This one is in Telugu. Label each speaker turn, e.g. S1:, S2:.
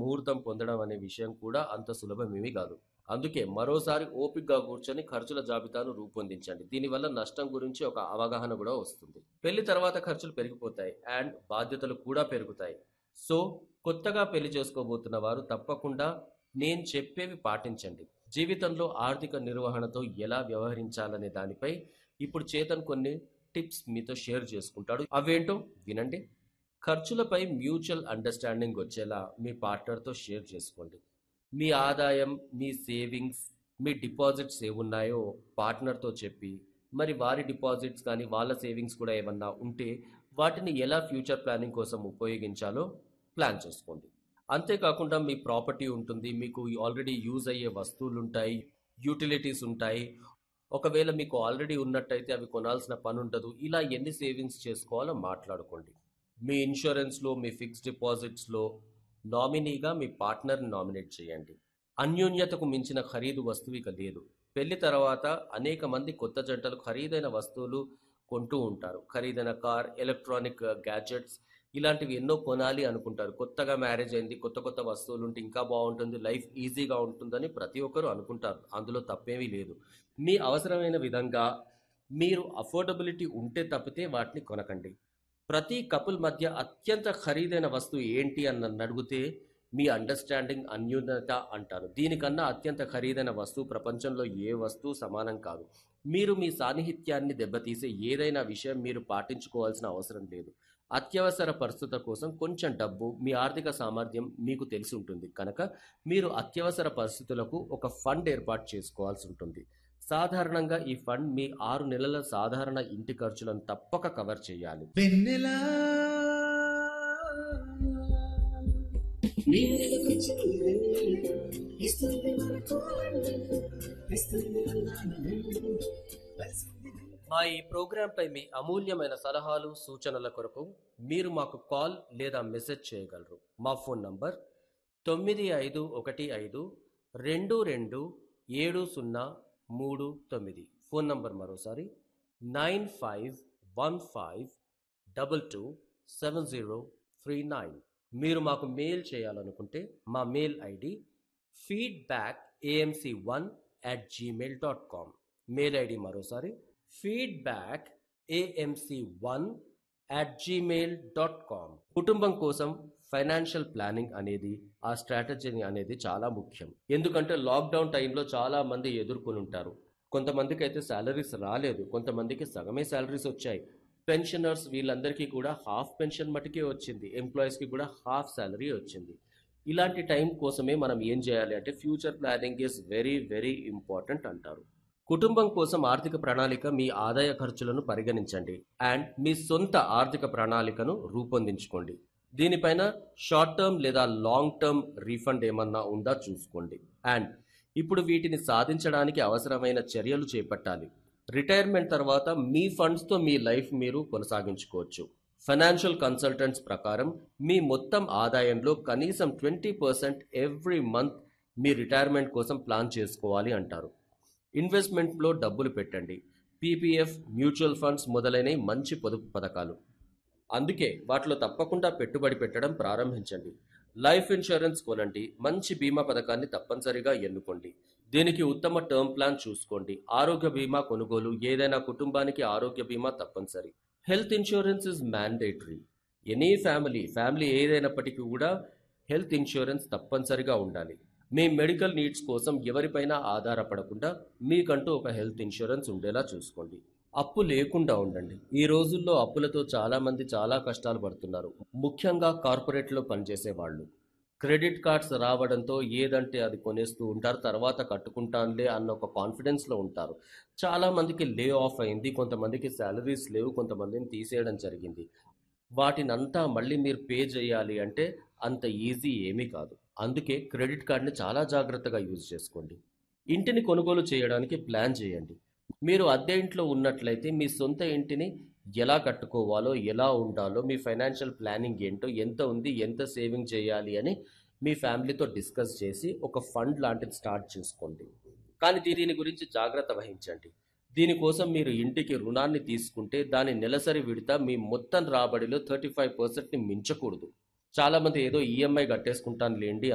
S1: ముహూర్తం పొందడం అనే విషయం కూడా అంత సులభమేమీ కాదు అందుకే మరోసారి ఓపికగా కూర్చొని ఖర్చుల జాబితాను రూపొందించండి దీనివల్ల నష్టం గురించి ఒక అవగాహన కూడా వస్తుంది పెళ్లి తర్వాత ఖర్చులు పెరిగిపోతాయి అండ్ బాధ్యతలు కూడా పెరుగుతాయి సో కొత్తగా పెళ్లి చేసుకోబోతున్న వారు తప్పకుండా నేను చెప్పేవి పాటించండి జీవితంలో ఆర్థిక నిర్వహణతో ఎలా వ్యవహరించాలనే దానిపై ఇప్పుడు చేతన్ కొన్ని టిప్స్ మీతో షేర్ చేసుకుంటాడు అవేంటో వినండి ఖర్చులపై మ్యూచువల్ అండర్స్టాండింగ్ వచ్చేలా మీ పార్ట్నర్తో షేర్ చేసుకోండి మీ ఆదాయం మీ సేవింగ్స్ మీ డిపాజిట్స్ ఏమున్నాయో పార్ట్నర్తో చెప్పి మరి వారి డిపాజిట్స్ కానీ వాళ్ళ సేవింగ్స్ కూడా ఏమన్నా ఉంటే వాటిని ఎలా ఫ్యూచర్ ప్లానింగ్ కోసం ఉపయోగించాలో ప్లాన్ చేసుకోండి అంతేకాకుండా మీ ప్రాపర్టీ ఉంటుంది మీకు ఆల్రెడీ యూజ్ అయ్యే వస్తువులు ఉంటాయి యూటిలిటీస్ ఉంటాయి ఒకవేళ మీకు ఆల్రెడీ ఉన్నట్టయితే అవి కొనాల్సిన పని ఉండదు ఇలా ఎన్ని సేవింగ్స్ చేసుకోవాలో మాట్లాడుకోండి మీ ఇన్సూరెన్స్లో మీ ఫిక్స్డ్ డిపాజిట్స్లో నామినీగా మీ పార్ట్నర్ని నామినేట్ చేయండి అన్యోన్యతకు మించిన ఖరీదు వస్తువు ఇక లేదు పెళ్లి తర్వాత అనేక మంది కొత్త జంటలు ఖరీదైన వస్తువులు కొంటూ ఉంటారు ఖరీదైన కార్ ఎలక్ట్రానిక్ గ్యాడ్జెట్స్ ఇలాంటివి ఎన్నో కొనాలి అనుకుంటారు కొత్తగా మ్యారేజ్ అయింది కొత్త కొత్త వస్తువులు ఉంటే ఇంకా బాగుంటుంది లైఫ్ ఈజీగా ఉంటుందని ప్రతి ఒక్కరూ అనుకుంటారు అందులో తప్పేమీ లేదు మీ అవసరమైన విధంగా మీరు అఫోర్డబిలిటీ ఉంటే తప్పితే వాటిని కొనకండి ప్రతి కపుల్ మధ్య అత్యంత ఖరీదైన వస్తువు ఏంటి అని నన్ను అడిగితే మీ అండర్స్టాండింగ్ అన్యూనత అంటారు దీనికన్నా అత్యంత ఖరీదైన వస్తువు ప్రపంచంలో ఏ వస్తువు సమానం కాదు మీరు మీ సాన్నిహిత్యాన్ని దెబ్బతీసే ఏదైనా విషయం మీరు పాటించుకోవాల్సిన అవసరం లేదు అత్యవసర పరిస్థితుల కోసం కొంచెం డబ్బు మీ ఆర్థిక సామర్థ్యం మీకు తెలిసి ఉంటుంది కనుక మీరు అత్యవసర పరిస్థితులకు ఒక ఫండ్ ఏర్పాటు చేసుకోవాల్సి ఉంటుంది సాధారణంగా ఈ ఫండ్ మీ ఆరు నెలల సాధారణ ఇంటి ఖర్చులను తప్పక కవర్ చేయాలి
S2: వెన్నెలా
S1: మా ఈ ప్రోగ్రాంపై మీ అమూల్యమైన సలహాలు సూచనల కొరకు మీరు మాకు కాల్ లేదా మెసేజ్ చేయగలరు మా ఫోన్ నంబర్ తొమ్మిది ఐదు ఒకటి ఐదు రెండు రెండు ఏడు సున్నా మూడు తొమ్మిది ఫోన్ నంబర్ మరోసారి nine five one five double two seven zero three nine మీరు మాకు మెయిల్ చేయాలనుకుంటే మా mail ID feedback AMC one at Gmail dot com mail ID మరోసారి feedback AMC one at Gmail dot com కుటుంబం కోసం ఫైనాన్షియల్ ప్లానింగ్ అనేది ఆ స్ట్రాటజీ అనేది చాలా ముఖ్యం ఎందుకంటే లాక్డౌన్ టైంలో చాలా మంది ఎదుర్కొని ఉంటారు కొంతమందికి అయితే శాలరీస్ రాలేదు కొంతమందికి సగమే శాలరీస్ వచ్చాయి పెన్షనర్స్ వీళ్ళందరికీ కూడా హాఫ్ పెన్షన్ మటుకే వచ్చింది ఎంప్లాయీస్కి కూడా హాఫ్ శాలరీ వచ్చింది ఇలాంటి టైం కోసమే మనం ఏం చేయాలి అంటే future planning is very very important అంటారు కుటుంబం కోసం ఆర్థిక ప్రణాళిక మీ ఆదాయ ఖర్చులను పరిగణించండి అండ్ మీ సొంత ఆర్థిక ప్రణాళికను రూపొందించుకోండి దీనిపైన షార్ట్ టర్మ్ లేదా లాంగ్ టర్మ్ రీఫండ్ ఏమన్నా ఉందా చూసుకోండి అండ్ ఇప్పుడు వీటిని సాధించడానికి అవసరమైన చర్యలు చేపట్టాలి రిటైర్మెంట్ తర్వాత మీ ఫండ్స్తో మీ లైఫ్ మీరు కొనసాగించుకోవచ్చు ఫైనాన్షియల్ కన్సల్టెంట్స్ ప్రకారం మీ మొత్తం ఆదాయంలో కనీసం ట్వంటీ పర్సెంట్ ఎవ్రీ మంత్ మీ రిటైర్మెంట్ కోసం ప్లాన్ చేసుకోవాలి అంటారు ఇన్వెస్ట్మెంట్లో డబ్బులు పెట్టండి పీపీఎఫ్ మ్యూచువల్ ఫండ్స్ మొదలైన మంచి పొదుపు పథకాలు అందుకే వాటిలో తప్పకుండా పెట్టుబడి పెట్టడం ప్రారంభించండి లైఫ్ ఇన్సూరెన్స్ కొనండి మంచి బీమా పథకాన్ని తప్పనిసరిగా ఎన్నుకోండి దీనికి ఉత్తమ టర్మ్ ప్లాన్ చూసుకోండి ఆరోగ్య బీమా కొనుగోలు ఏదైనా కుటుంబానికి ఆరోగ్య బీమా తప్పనిసరి health insurance is mandatory any family family ఏదైనప్పటికీ కూడా హెల్త్ ఇన్సూరెన్స్ తప్పనిసరిగా ఉండాలి మీ మెడికల్ నీడ్స్ కోసం ఎవరిపైనా ఆధారపడకుండా మీకంటూ ఒక హెల్త్ ఇన్సూరెన్స్ ఉండేలా చూసుకోండి అప్పు లేకుండా ఉండండి ఈ రోజుల్లో అప్పులతో చాలా మంది చాలా కష్టాలు పడుతున్నారు ముఖ్యంగా కార్పొరేట్లో పనిచేసే వాళ్ళు క్రెడిట్ కార్డ్స్ రావడంతో ఏదంటే అది కొనేస్తూ ఉంటారు తర్వాత కట్టుకుంటానులే అన్న ఒక కాన్ఫిడెన్స్లో ఉంటారు చాలా మందికి లే ఆఫ్ అయింది కొంతమందికి శాలరీస్ లేవు కొంతమందిని తీసేయడం జరిగింది వాటినంతా మళ్ళీ మీరు పే చేయాలి అంటే అంత ఈజీ ఏమీ కాదు అందుకే క్రెడిట్ కార్డ్ని చాలా జాగ్రత్తగా యూజ్ చేసుకోండి ఇంటిని కొనుగోలు చేయడానికి ప్లాన్ చేయండి మీరు అద్దె ఇంట్లో ఉన్నట్లయితే మీ సొంత ఇంటిని ఎలా కట్టుకోవాలో ఎలా ఉండాలో మీ ఫైనాన్షియల్ ప్లానింగ్ ఏంటో ఎంత ఉంది ఎంత సేవింగ్ చేయాలి అని మీ ఫ్యామిలీతో డిస్కస్ చేసి ఒక ఫండ్ లాంటిది స్టార్ట్ చేసుకోండి కానీ దీని గురించి జాగ్రత్త వహించండి దీనికోసం మీరు ఇంటికి రుణాన్ని తీసుకుంటే దాని నెలసరి విడత మీ మొత్తం రాబడిలో థర్టీ ఫైవ్ పర్సెంట్ని మించకూడదు చాలామంది ఏదో ఈఎంఐ కట్టేసుకుంటాను లేండి